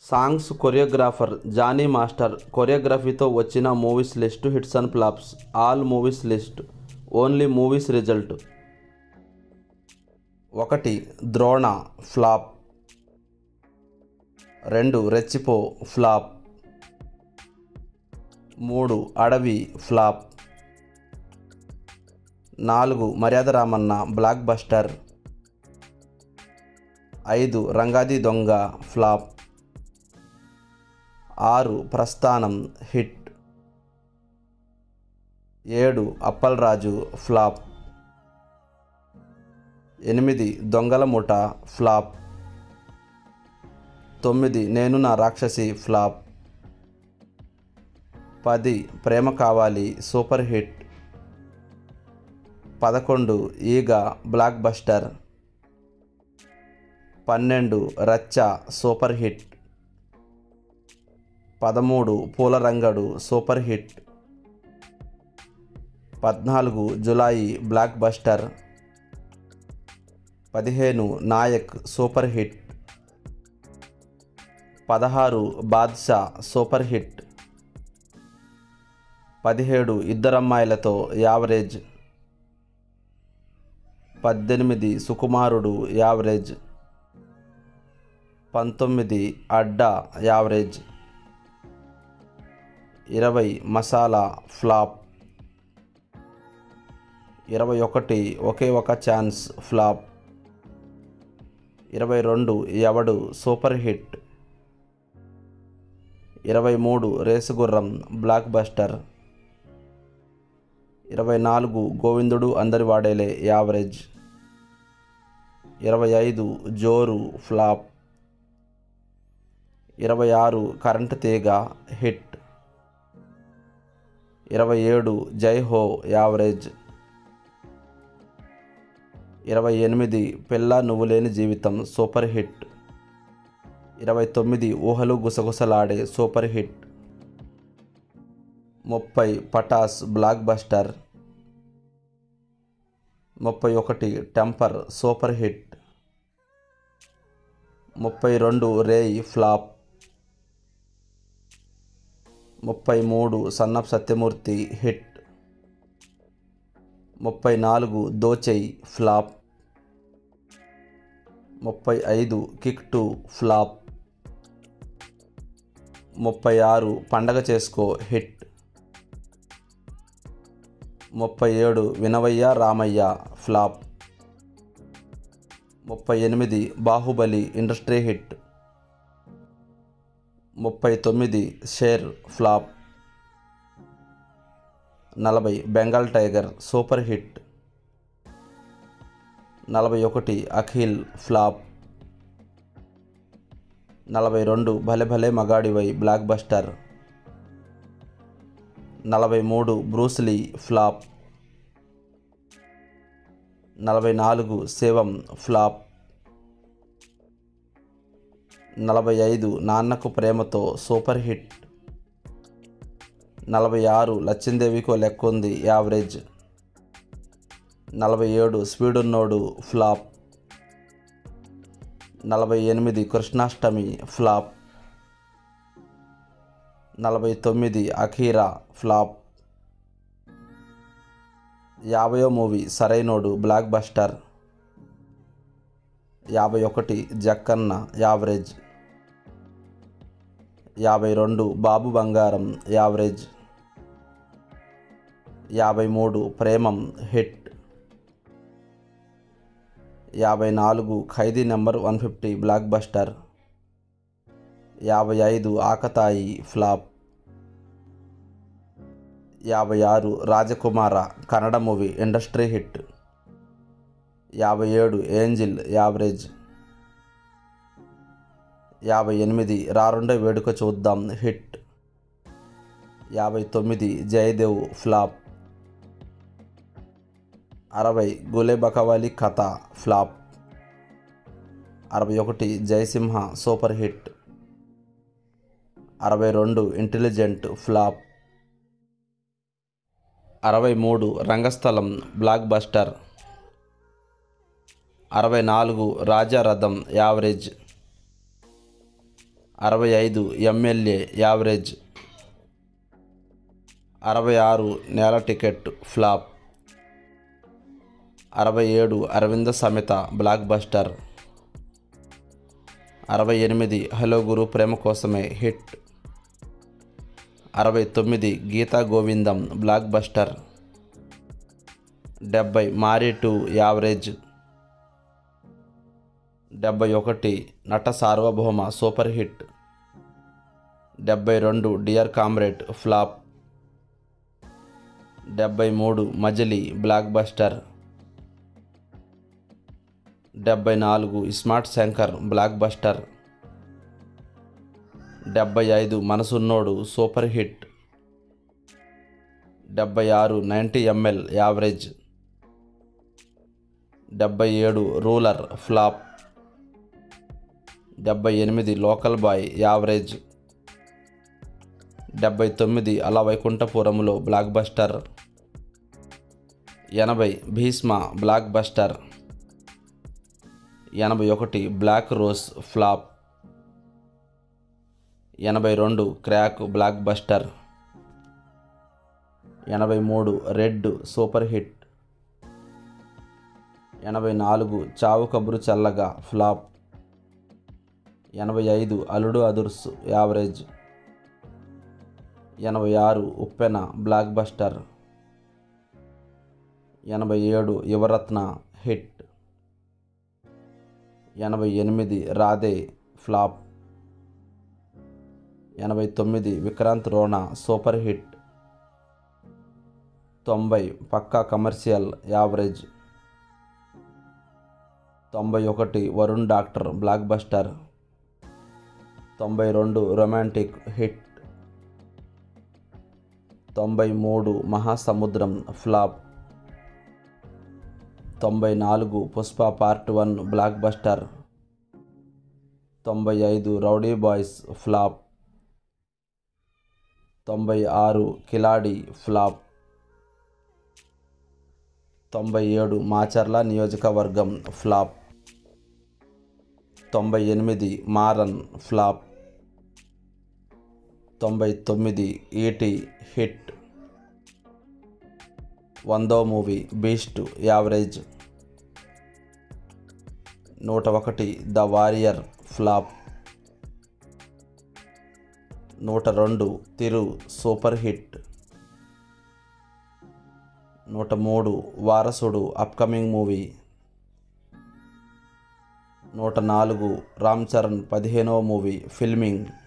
songs choreographer Jani master కొరియోగ్రఫీతో వచ్చిన movies list hits and flops all movies list only movies result ఒకటి Drona flop రెండు రెచ్చిపో flop మూడు అడవి ఫ్లాప్ నాలుగు మర్యాద రామన్న బ్లాక్ బస్టర్ ఐదు రంగాది దొంగ ఫ్లాప్ ఆరు ప్రస్థానం హిట్ ఏడు అప్పల్రాజు ఫ్లాప్ ఎనిమిది దొంగల ముఠ ఫ్లాప్ తొమ్మిది నేను నా రాక్షసి ఫ్లాప్ పది ప్రేమ కావాలి సూపర్ హిట్ పదకొండు ఈగ బ్లాక్ బస్టర్ పన్నెండు రచ్చ సూపర్ హిట్ పదమూడు పూలరంగడు సూపర్ హిట్ పద్నాలుగు జులాయి బ్లాక్ బస్టర్ పదిహేను నాయక్ సూపర్ హిట్ పదహారు బాద్షా సూపర్ హిట్ పదిహేడు ఇద్దరమ్మాయిలతో యావరేజ్ పద్దెనిమిది సుకుమారుడు యావరేజ్ పంతొమ్మిది అడ్డా యావరేజ్ ఇరవై మసాలా ఫ్లాప్ ఇరవై ఒకటి ఒకే ఒక ఛాన్స్ ఫ్లాప్ ఇరవై రెండు ఎవడు సూపర్ హిట్ ఇరవై మూడు రేసుగుర్రం బ్లాక్ బస్టర్ ఇరవై నాలుగు గోవిందుడు అందరి వాడేలే యావరేజ్ ఇరవై ఐదు జోరు ఫ్లాప్ ఇరవై ఆరు కరెంటు తీగ హిట్ ఇరవై ఏడు జై హో యావరేజ్ ఇరవై ఎనిమిది పిల్ల నువ్వు లేని జీవితం సూపర్ హిట్ ఇరవై తొమ్మిది ఊహలు గుసగుసలాడే సూపర్ హిట్ ముప్పై పటాస్ బ్లాక్ బస్టర్ ముప్పై ఒకటి టెంపర్ సూపర్ హిట్ ముప్పై రెండు రేయ్ ఫ్లాప్ ముప్పై మూడు సన్నప్ సత్యమూర్తి హిట్ ముప్పై నాలుగు దోచై ఫ్లాప్ ముప్పై ఐదు కిక్ టు ఫ్లాప్ ముప్పై ఆరు పండగ చేసుకో హిట్ ముప్పై ఏడు వినవయ్య రామయ్య ఫ్లాప్ ముప్పై ఎనిమిది బాహుబలి ఇండస్ట్రీ హిట్ ముప్పై తొమ్మిది షేర్ ఫ్లాప్ నలభై బెంగాల్ టైగర్ సూపర్ హిట్ నలభై ఒకటి అఖిల్ ఫ్లాప్ నలభై రెండు భలే భలే మగాడివై బ్లాక్ బస్టర్ నలభై మూడు బ్రూస్లీ ఫ్లాప్ నలభై నాలుగు శివం ఫ్లాప్ నలభై ఐదు నాన్నకు ప్రేమతో సూపర్ హిట్ నలభై ఆరు లచ్చిందేవికో లెక్కుంది యావరేజ్ నలభై ఏడు స్పీడున్నోడు ఫ్లాప్ నలభై ఎనిమిది కృష్ణాష్టమి ఫ్లాప్ నలభై తొమ్మిది అఖీరా ఫ్లాప్ యాభయో మూవీ సరైనోడు బ్లాక్ బస్టర్ యాభై ఒకటి జక్కన్న యావరేజ్ యాభై రెండు బాబు బంగారం యావరేజ్ యాభై మూడు ప్రేమం హిట్ యాభై నాలుగు Khaidi number one fifty blockbuster యాభై ఐదు ఆకతాయి ఫ్లాప్ యాభై ఆరు Rajakumara Kannada movie industry hit యాభై ఏడు ఏంజిల్ యావరేజ్ యాభై ఎనిమిది రారుండే వేడుక చూద్దాం హిట్ యాభై తొమ్మిది జయదేవ్ ఫ్లాప్ అరవై గులే బకవాలి కథ ఫ్లాప్ అరవై ఒకటి జయసింహ సూపర్ హిట్ అరవై రెండు ఇంటెలిజెంట్ ఫ్లాప్ అరవై మూడు రంగస్థలం బ్లాక్ బస్టర్ అరవై నాలుగు రాజారథం యావరేజ్ అరవై ఐదు ఎమ్మెల్యే యావరేజ్ అరవై ఆరు నేల టికెట్ ఫ్లాప్ అరవై ఏడు అరవింద సమేత బ్లాక్ బస్టర్ అరవై ఎనిమిది హలో గురు ప్రేమ కోసమే హిట్ అరవై తొమ్మిది గీతా గోవిందం బ్లాక్ బస్టర్ డెబ్బై మారీ టు యావరేజ్ డెబ్బై ఒకటి నట సార్వభౌమ సూపర్ హిట్ డెబ్బై రెండు డియర్ కామ్రేడ్ ఫ్లాప్ డెబ్బై మూడు మజిలీ బ్లాక్ బస్టర్ డెబ్బై నాలుగు స్మార్ట్ శంకర్ బ్లాక్ బస్టర్ డెబ్బై ఐదు మనసున్నోడు సూపర్ హిట్ డెబ్బై ఆరు నైంటీ ఎంఎల్ యావరేజ్ డెబ్బై ఏడు రూలర్ ఫ్లాప్ డెబ్బై ఎనిమిది లోకల్ బాయ్ యావరేజ్ డెబ్బై తొమ్మిది అలా వైకుంఠపురంలో బ్లాక్ బస్టర్ ఎనభై భీష్మ బ్లాక్ బస్టర్ ఎనభై ఒకటి బ్లాక్ రోజ్ ఫ్లాప్ ఎనభై రెండు క్రాక్ బ్లాక్ బస్టర్ ఎనభై మూడు రెడ్ సూపర్ హిట్ ఎనభై నాలుగు చావు కబురు చల్లగా ఫ్లాప్ ఎనభై ఐదు అలుడు అదుర్స్ యావరేజ్ ఎనభై ఆరు ఉప్పెన బ్లాక్ బస్టర్ ఎనభై ఏడు యువరత్న హిట్ ఎనభై ఎనిమిది రాధే ఫ్లాప్ ఎనభై తొమ్మిది విక్రాంత్ రోనా సూపర్ హిట్ తొంభై పక్కా కమర్షియల్ యావరేజ్ తొంభై ఒకటి వరుణ్ డాక్టర్ బ్లాక్ బస్టర్ తొంభై రెండు రొమాంటిక్ హిట్ తొంభై మూడు మహాసముద్రం ఫ్లాప్ తొంభై నాలుగు Pushpa part one blockbuster తొంభై ఐదు రౌడీ బాయ్స్ ఫ్లాప్ తొంభై ఆరు కిలాడి ఫ్లాప్ తొంభై ఏడు మాచర్ల నియోజకవర్గం ఫ్లాప్ తొంభై ఎనిమిది మారన్ ఫ్లాప్ తొంభై తొమ్మిది ఈటీ హిట్ వందో మూవీ బీస్ట్ యావరేజ్ నూట ఒకటి ద వారియర్ ఫ్లాప్ నూట రెండు తిరు సూపర్ హిట్ నూట మూడు వారసుడు అప్కమింగ్ మూవీ నూట నాలుగు రామ్ చరణ్ పదిహేనవ మూవీ ఫిల్మింగ్